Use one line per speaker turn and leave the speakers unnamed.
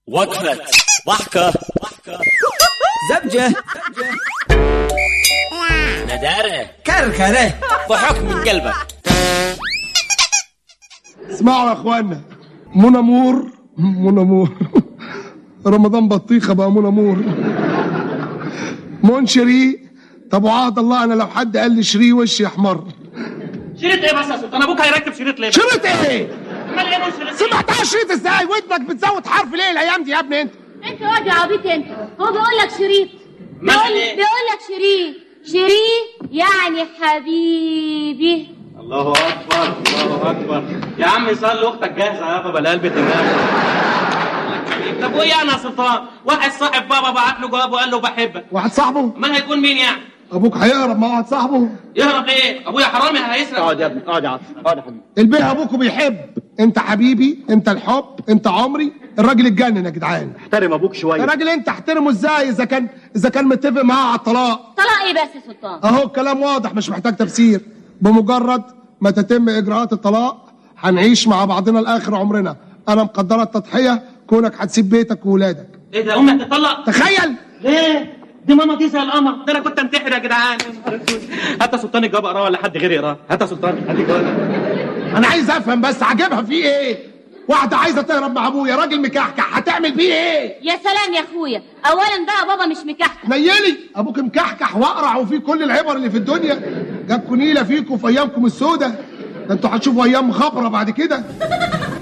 وقفة ضحكة
زبجة
ندارة
كركرة
ضحك من قلبك
اسمعوا يا اخوانا منى مور منى مور رمضان بطيخه بقى منى مور منشري طب وعهد الله انا لو حد قال لي شري وشي احمر
شريط ايه بس يا سلطان ابوك هيركب شريط ليه بس؟
شريط ايه؟
امال ايه مش شريط
سمعتها شريط ازاي؟ ودنك بتزود حرف ليه الايام دي يا ابني انت؟
انت واد يا عبيط انت هو بيقول لك شريط
مثل
بيقول
ايه؟
بيقول لك شريط شريط يعني حبيبي
الله اكبر الله اكبر يا عم صلي اختك جاهزه يابا بلا قلب دماغ طب وايه يعني يا سلطان واحد صاحب بابا بعت له جواب وقال له بحبك
واحد صاحبه
امال هيكون مين يعني
ابوك هيهرب مع واحد صاحبه
يهرب ليه ابويا حرامي هيسرق
اقعد يا ابني اقعد يا عاطف اقعد يا حبيبي
البيه ابوكوا بيحب انت حبيبي انت الحب انت عمري الراجل اتجنن يا جدعان
احترم ابوك
يا
شويه
راجل انت احترمه ازاي اذا كان اذا كان متفق معاه على الطلاق
طلاق ايه بس يا سلطان
اهو الكلام واضح مش محتاج تفسير بمجرد ما تتم اجراءات الطلاق هنعيش مع بعضنا لاخر عمرنا انا مقدره التضحيه كونك هتسيب بيتك وولادك
ايه ده امي هتطلق
تخيل
ليه دي ماما دي زي القمر ده انا كنت انتحر يا جدعان يا نهار اسود. هات يا سلطان الجواب اقراه ولا حد غيري يقراه هات يا سلطان هات الجواب
انا عايز افهم بس عاجبها فيه ايه واحده عايزه تهرب مع ابويا راجل مكحكح هتعمل بيه ايه
يا سلام يا اخويا اولا بقى بابا مش مكحكح
نيلي ابوك مكحكح واقرع وفيه كل العبر اللي في الدنيا جابكوا نيله فيكم في ايامكم السودة ده انتوا هتشوفوا ايام خبره بعد كده